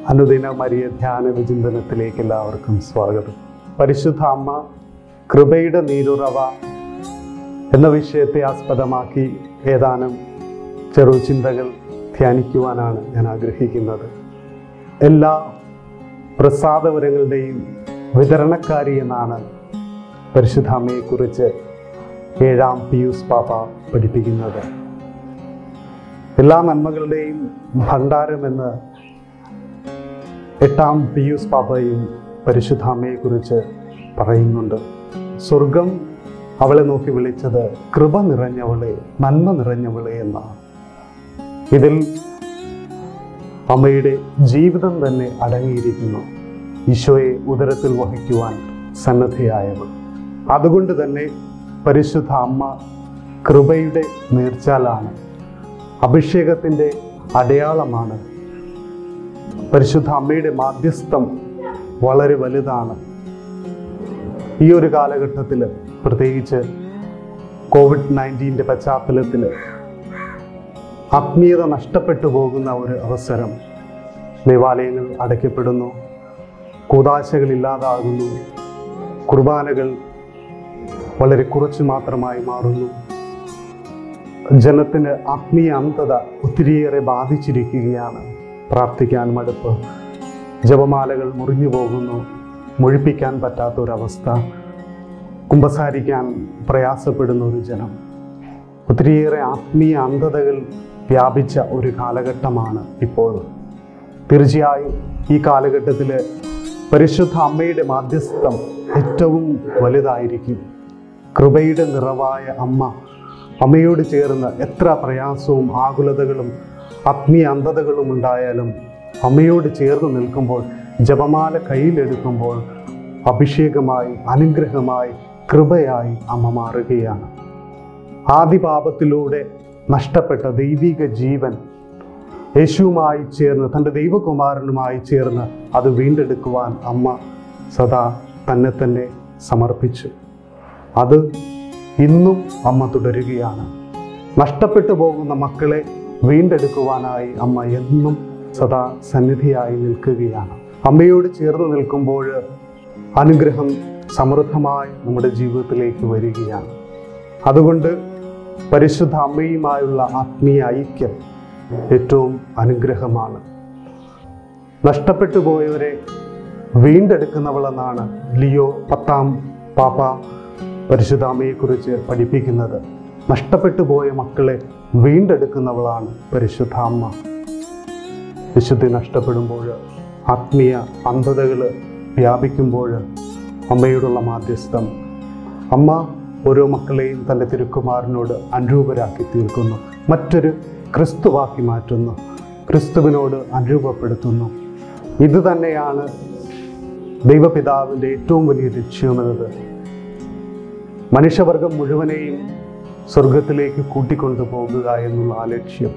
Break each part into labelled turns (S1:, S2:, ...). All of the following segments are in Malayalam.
S1: അനുദിന മരിയ ധ്യാന വിചിന്തനത്തിലേക്ക് എല്ലാവർക്കും സ്വാഗതം പരിശുദ്ധ അമ്മ കൃപയുടെ നീരുറവ എന്ന വിഷയത്തെ ആസ്പദമാക്കി ഏതാനും ചെറു ചിന്തകൾ ധ്യാനിക്കുവാനാണ് ഞാൻ ആഗ്രഹിക്കുന്നത് എല്ലാ പ്രസാദവരങ്ങളുടെയും വിതരണക്കാരി എന്നാണ് പരിശുദ്ധ അമ്മയെക്കുറിച്ച് ഏഴാം പിയൂസ് പാപ്പ പഠിപ്പിക്കുന്നത് എല്ലാ നന്മകളുടെയും ഭണ്ഡാരമെന്ന് എട്ടാം പിയൂസ് പാപ്പയും പരിശുദ്ധ അമ്മയെക്കുറിച്ച് പറയുന്നുണ്ട് സ്വർഗം അവളെ നോക്കി വിളിച്ചത് കൃപ നിറഞ്ഞവളെ നന്മ നിറഞ്ഞവളെ എന്നാണ് ഇതിൽ അമ്മയുടെ ജീവിതം തന്നെ അടങ്ങിയിരിക്കുന്നു ഈശോയെ ഉദരത്തിൽ വഹിക്കുവാൻ സന്നദ്ധയായവൾ അതുകൊണ്ട് തന്നെ പരിശുദ്ധ അമ്മ കൃപയുടെ നീർച്ചാലാണ് അഭിഷേകത്തിൻ്റെ അടയാളമാണ് പരിശുദ്ധ അമ്മയുടെ മാധ്യസ്ഥം വളരെ വലുതാണ് ഈ ഒരു കാലഘട്ടത്തിൽ പ്രത്യേകിച്ച് കോവിഡ് നയൻറ്റീൻ്റെ പശ്ചാത്തലത്തിൽ ആത്മീയത നഷ്ടപ്പെട്ടു പോകുന്ന ഒരു അവസരം ദേവാലയങ്ങൾ അടയ്ക്കപ്പെടുന്നു കൂതാശകൾ ഇല്ലാതാകുന്നു കുർബാനകൾ വളരെ കുറച്ച് മാത്രമായി മാറുന്നു ജനത്തിന് ആത്മീയ അന്ധത ഒത്തിരിയേറെ ബാധിച്ചിരിക്കുകയാണ് പ്രാർത്ഥിക്കാൻ മടുപ്പ് ജപമാലകൾ മുറിഞ്ഞു പോകുന്നു മുഴിപ്പിക്കാൻ പറ്റാത്ത ഒരവസ്ഥ കുമ്പസാരിക്കാൻ പ്രയാസപ്പെടുന്ന ഒരു ജനം ഒത്തിരിയേറെ ആത്മീയ അന്ധതകൾ വ്യാപിച്ച ഒരു കാലഘട്ടമാണ് ഇപ്പോൾ തീർച്ചയായും ഈ കാലഘട്ടത്തിൽ പരിശുദ്ധ അമ്മയുടെ മാധ്യസ്ഥം ഏറ്റവും വലുതായിരിക്കും കൃപയുടെ നിറവായ അമ്മ അമ്മയോട് ചേർന്ന് എത്ര പ്രയാസവും ആകുലതകളും ആത്മീയ അന്ധതകളും ഉണ്ടായാലും അമ്മയോട് ചേർന്ന് നിൽക്കുമ്പോൾ ജപമാല കയ്യിലെടുക്കുമ്പോൾ അഭിഷേകമായി അനുഗ്രഹമായി കൃപയായി അമ്മ മാറുകയാണ് ആദിപാപത്തിലൂടെ നഷ്ടപ്പെട്ട ദൈവിക ജീവൻ യേശുവുമായി ചേർന്ന് തൻ്റെ ദൈവകുമാരനുമായി ചേർന്ന് അത് വീണ്ടെടുക്കുവാൻ അമ്മ സദാ തന്നെ തന്നെ സമർപ്പിച്ചു അത് ഇന്നും അമ്മ തുടരുകയാണ് നഷ്ടപ്പെട്ടു പോകുന്ന മക്കളെ വീണ്ടെടുക്കുവാനായി അമ്മ എന്നും സദാ സന്നിധിയായി നിൽക്കുകയാണ് അമ്മയോട് ചേർന്ന് നിൽക്കുമ്പോൾ അനുഗ്രഹം സമൃദ്ധമായി നമ്മുടെ ജീവിതത്തിലേക്ക് വരികയാണ് അതുകൊണ്ട് പരിശുദ്ധ അമ്മയുമായുള്ള ആത്മീയ ഐക്യം ഏറ്റവും അനുഗ്രഹമാണ് നഷ്ടപ്പെട്ടു പോയവരെ വീണ്ടെടുക്കുന്നവളെന്നാണ് ലിയോ പത്താം പാപ്പ പരിശുദ്ധ അമ്മയെക്കുറിച്ച് പഠിപ്പിക്കുന്നത് നഷ്ടപ്പെട്ടു പോയ മക്കളെ വീണ്ടെടുക്കുന്നവളാണ് പരിശുദ്ധ അമ്മ വിശുദ്ധി നഷ്ടപ്പെടുമ്പോൾ ആത്മീയ അന്ധതകൾ വ്യാപിക്കുമ്പോൾ അമ്മയോടുള്ള മാധ്യസ്ഥം അമ്മ ഓരോ മക്കളെയും തൻ്റെ തിരുക്കുമാരനോട് അനുരൂപരാക്കി തീർക്കുന്നു മറ്റൊരു ക്രിസ്തുവാക്കി മാറ്റുന്നു ക്രിസ്തുവിനോട് അനുരൂപപ്പെടുത്തുന്നു ഇത് തന്നെയാണ് ദൈവപിതാവിൻ്റെ ഏറ്റവും വലിയ ലക്ഷ്യമെന്നത് മനുഷ്യവർഗം മുഴുവനെയും സ്വർഗത്തിലേക്ക് കൂട്ടിക്കൊണ്ടുപോകുക എന്നുള്ള ആ ലക്ഷ്യം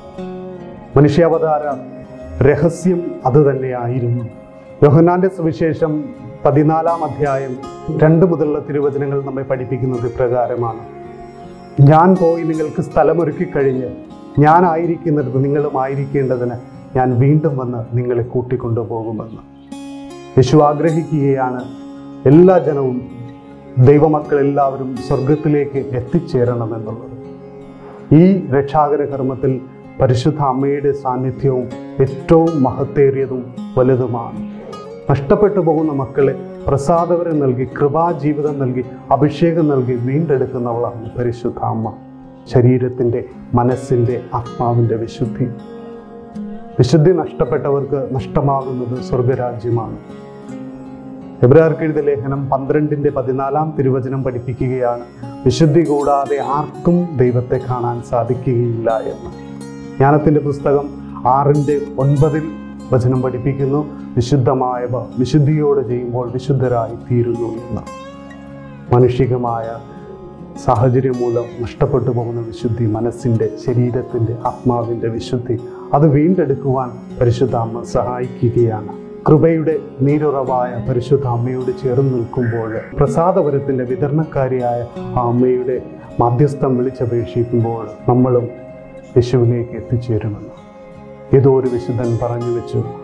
S1: മനുഷ്യാവതാര രഹസ്യം അത് തന്നെയായിരുന്നു യോഹന്നാന്റെ സുവിശേഷം പതിനാലാം അധ്യായം രണ്ട് മുതലുള്ള തിരുവചനങ്ങൾ നമ്മെ പഠിപ്പിക്കുന്നത് ഇപ്രകാരമാണ് ഞാൻ പോയി നിങ്ങൾക്ക് സ്ഥലമൊരുക്കി കഴിഞ്ഞ് ഞാനായിരിക്കുന്നിടത്ത് നിങ്ങളും ആയിരിക്കേണ്ടതിന് ഞാൻ വീണ്ടും വന്ന് നിങ്ങളെ കൂട്ടിക്കൊണ്ടുപോകുമെന്ന് യേശു ആഗ്രഹിക്കുകയാണ് എല്ലാ ജനവും ദൈവമക്കൾ എല്ലാവരും സ്വർഗത്തിലേക്ക് എത്തിച്ചേരണമെന്നുള്ളത് ഈ രക്ഷാകര കർമ്മത്തിൽ പരിശുദ്ധ അമ്മയുടെ സാന്നിധ്യവും ഏറ്റവും മഹത്തേറിയതും വലുതുമാണ് നഷ്ടപ്പെട്ടു പോകുന്ന മക്കളെ പ്രസാദവരം നൽകി കൃപാജീവിതം നൽകി അഭിഷേകം നൽകി വീണ്ടെടുക്കുന്നവളാണ് പരിശുദ്ധ അമ്മ ശരീരത്തിൻ്റെ മനസ്സിൻ്റെ ആത്മാവിൻ്റെ വിശുദ്ധി വിശുദ്ധി നഷ്ടപ്പെട്ടവർക്ക് നഷ്ടമാകുന്നത് സ്വർഗരാജ്യമാണ് എബ്രാർക്ക് എഴുതിയ ലേഖനം പന്ത്രണ്ടിൻ്റെ പതിനാലാം തിരുവചനം പഠിപ്പിക്കുകയാണ് വിശുദ്ധി കൂടാതെ ആർക്കും ദൈവത്തെ കാണാൻ സാധിക്കുകയില്ല എന്ന് ജ്ഞാനത്തിൻ്റെ പുസ്തകം ആറിൻ്റെ ഒൻപതിൽ വചനം പഠിപ്പിക്കുന്നു വിശുദ്ധമായവ വിശുദ്ധിയോടെ ചെയ്യുമ്പോൾ വിശുദ്ധരായി തീരുന്നു എന്ന് മാനുഷികമായ സാഹചര്യം മൂലം നഷ്ടപ്പെട്ടു പോകുന്ന വിശുദ്ധി മനസ്സിൻ്റെ ശരീരത്തിൻ്റെ ആത്മാവിൻ്റെ വിശുദ്ധി അത് വീണ്ടെടുക്കുവാൻ പരിശുദ്ധ അമ്മ സഹായിക്കുകയാണ് കൃപയുടെ നീരുറവായ പരിശുദ്ധ അമ്മയോട് ചേർന്ന് നിൽക്കുമ്പോൾ പ്രസാദപരത്തിൻ്റെ വിതരണക്കാരിയായ ആ അമ്മയുടെ മധ്യസ്ഥം വിളിച്ചപേക്ഷിക്കുമ്പോൾ നമ്മളും യേശുവിലേക്ക് എത്തിച്ചേരുമെന്ന് ഏതോ ഒരു വിശുദ്ധൻ പറഞ്ഞു വെച്ചു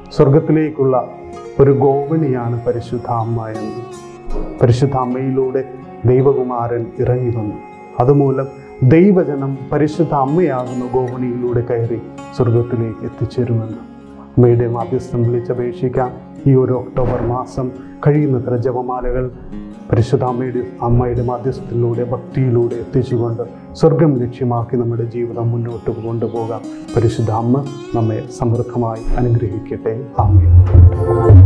S1: സ്വർഗത്തിലേക്കുള്ള ഒരു ഗോവണിയാണ് പരിശുദ്ധ അമ്മ എന്ന് പരിശുദ്ധ അമ്മയിലൂടെ ദൈവകുമാരൻ ഇറങ്ങി വന്നു അതുമൂലം ദൈവജനം പരിശുദ്ധ അമ്മയാകുന്ന ഗോവണിയിലൂടെ കയറി സ്വർഗത്തിലേക്ക് എത്തിച്ചേരുമെന്ന് അമ്മയുടെ മാധ്യസ്ഥം വിളിച്ചപേക്ഷിക്കാം ഈ ഒരു ഒക്ടോബർ മാസം കഴിയുന്നത്ര ജപമാലകൾ പരിശുദ്ധ അമ്മയുടെ അമ്മയുടെ മാധ്യസ്ഥത്തിലൂടെ ഭക്തിയിലൂടെ എത്തിച്ചുകൊണ്ട് സ്വർഗം ലക്ഷ്യമാക്കി നമ്മുടെ ജീവിതം മുന്നോട്ട് കൊണ്ടുപോകാം പരിശുദ്ധ അമ്മ നമ്മെ സമൃദ്ധമായി അനുഗ്രഹിക്കട്ടെ ആമേ